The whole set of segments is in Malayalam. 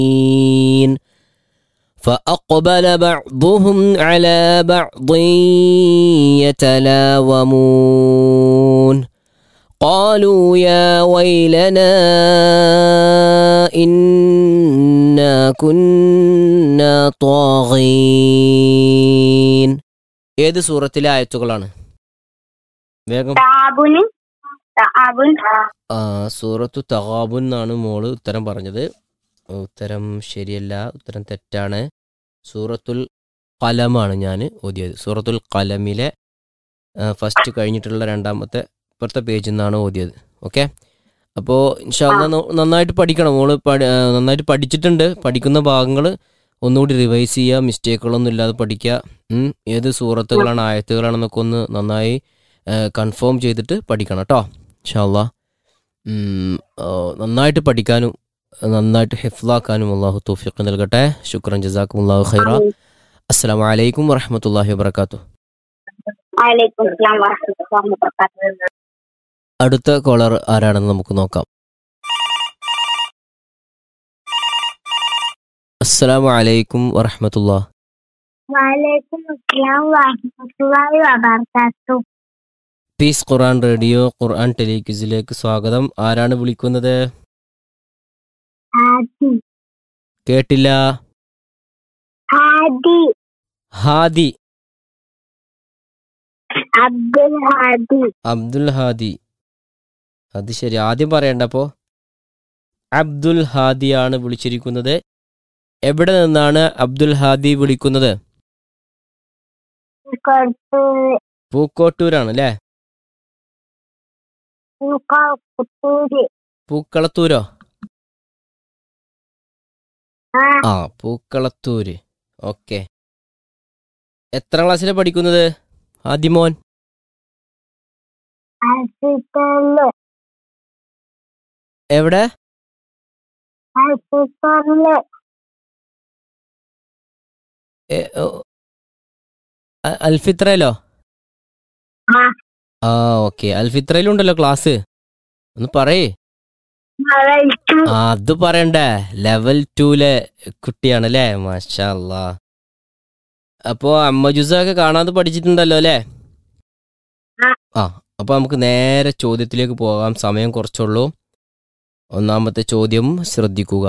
فأقبل بعضهم على بعض يتلاومون قالوا يا ويلنا إنا كنا طاغين ഏത് സൂറത്തിലെ ആയത്തുകളാണ് വേഗം താബുന് താബുൻ ആ സൂറത്തു തഹാബുൻ എന്നാണ് മോള് ഉത്തരം പറഞ്ഞത് ഉത്തരം ശരിയല്ല ഉത്തരം തെറ്റാണ് സൂറത്തുൽ കലമാണ് ഞാൻ ഓതിയത് സൂറത്തുൽ കലമിലെ ഫസ്റ്റ് കഴിഞ്ഞിട്ടുള്ള രണ്ടാമത്തെ ഇപ്പുറത്തെ പേജിൽ നിന്നാണ് ഓതിയത് ഓക്കെ അപ്പോൾ ഇൻഷാല്ല നന്നായിട്ട് പഠിക്കണം മോള് പഠി- ആ, നന്നായിട്ട് പഠിച്ചിട്ടുണ്ട് പഠിക്കുന്ന ഭാഗങ്ങൾ ഒന്നുകൂടി റിവൈസ് ചെയ്യുക മിസ്റ്റേക്കുകളൊന്നും ഇല്ലാതെ പഠിക്കുക ഉം. ഏത് സൂറത്തുകളാണ് ആയത്തുകളാണെന്നൊക്കെ ഒന്ന് നന്നായി കൺഫേം ചെയ്തിട്ട് പഠിക്കണം കേട്ടോ ഇൻഷാല്ല നന്നായിട്ട് പഠിക്കാനും നന്നായിട്ട് ഹിഫ്ലാക്കാനും അള്ളാഹു തൗഫീഖ് നൽകട്ടെ ശുക്രൻ ജസാക്കും അള്ളാഹു ഖൈറ അസ്സാം വലൈക്കും വറഹമത്തല്ലാഹി വാബർക്കാത്തു വലൈക്കും അസ്സലാം വറഹ്മത്തുള്ളാഹി വബറകാതുഹു അടുത്ത കോളർ ആരാണെന്ന് നമുക്ക് നോക്കാം അസ്സലാമു അലൈക്കും വറഹമത്തുള്ള വലൈക്കും അസ്സലാം വറഹ്മത്തുള്ളാഹി വബറകാതുഹു പീസ് ഖുർആൻ റേഡിയോ ഖുർആൻ ടെലിക്വിസിലേക്ക് സ്വാഗതം ആരാണ് വിളിക്കുന്നത് ഹാദി കേട്ടില്ല ഹാദി ഹാദി അബ്ദുൽ ഹാദി അബ്ദുൽ ഹാദി അത് ശരി ആദ്യം പറയണ്ട അപ്പോ അബ്ദുൽ ഹാദിയാണ് വിളിച്ചിരിക്കുന്നത് എവിടെ നിന്നാണ് അബ്ദുൽ ഹാദി വിളിക്കുന്നത് കൊടുത്തു പൂക്കോട്ടൂരാണ് അല്ലേ കുത്തൂര് പൂക്കളത്തൂരോ ആ ആ പൂക്കളത്തൂര് ഓക്കെ എത്ര ക്ലാസ്സിലാണ് പഠിക്കുന്നത് ആദിമോൻ ഹസിത്തല് എവിടെ ഹസിത്തല് എ, ഓ, അ- അൽഫിത്രയിലോ ആ ആ ഓക്കെ അൽഫിത്രയിലുണ്ടല്ലോ ക്ലാസ് ഒന്ന് പറയേ വലൈക്കും ആ അത് പറയണ്ടേ ലെവൽ ടൂലെ കുട്ടിയാണ് അല്ലേ മാഷാ അല്ലാ അപ്പോ അമ്മ ജുസൊക്കെ കാണാതെ പഠിച്ചിട്ടുണ്ടല്ലോ അല്ലേ ആ. ആ അപ്പൊ നമുക്ക് നേരെ ചോദ്യത്തിലേക്ക് പോകാം സമയം കുറച്ചുള്ളൂ ഒന്നാമത്തെ ചോദ്യം ശ്രദ്ധിക്കുക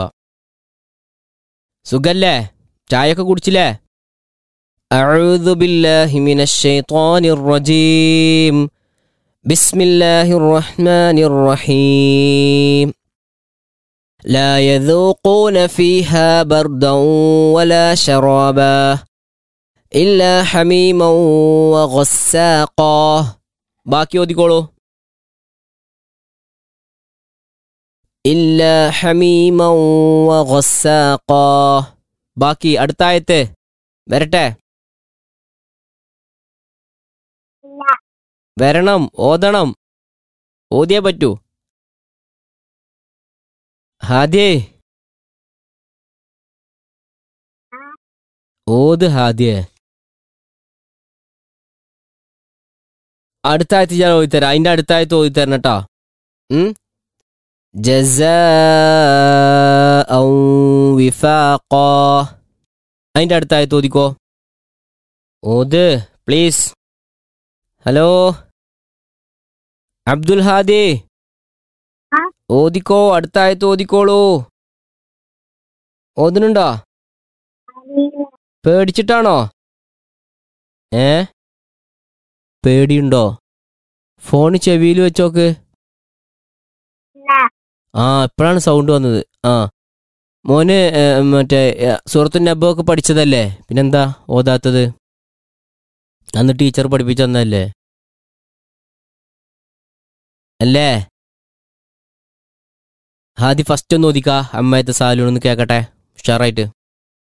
സുഖല്ലേ ചായയൊക്കെ കുടിച്ചില്ലേ أعوذ بالله من الشيطان الرجيم بسم الله الرحمن الرحيم لا يذوقون فيها بردا ولا شرابا إلا حميما وغساقا باقي ഓതിക്കോളൂ إلا حميما وغساقا ബാക്കി അടുത്ത ആയത്ത് വരട്ടെ വരണം ഓതണം ഓതിയേ പറ്റൂ ഹാദ്യേ ഓത് ഹാദ്യേ അടുത്ത ആയത്ത് ഞാൻ ഓതിത്തരാം അതിന്റെ അടുത്ത ആയത്ത് ഓതിത്തരണം കേട്ടോ ഉം ജസാഅൻ വിഫാഖാ അതിന്റെ അടുത്ത ആയത്ത് ഓതിക്കോ ഓത് പ്ലീസ് ഹലോ അബ്ദുൽ ഹാദി ആ? ഓദിക്കോ അടുത്ത ആയത്ത് ഓദിക്കോളൂ ഓതുന്നുണ്ടോ പേടിച്ചിട്ടാണോ ഏ പേടിയുണ്ടോ ഫോൺ ചെവിയിൽ വെച്ചോക്ക് ആ ഇപ്പോഴാണ് സൗണ്ട് വന്നത് ആ മോന് ഏ, മറ്റേ സുഹൃത്തു നബ്ബൊക്കെ പഠിച്ചതല്ലേ പിന്നെന്താ ഓതാത്തത് അന്ന് ടീച്ചർ പഠിപ്പിച്ചു തന്നല്ലേ അല്ലേ ഹാദി ഫസ്റ്റ് ഒന്ന് ഓദിക്കാ അമ്മായത്തെ സാലൂൺ ഒന്ന് കേക്കട്ടെ ഉഷാറായിട്ട്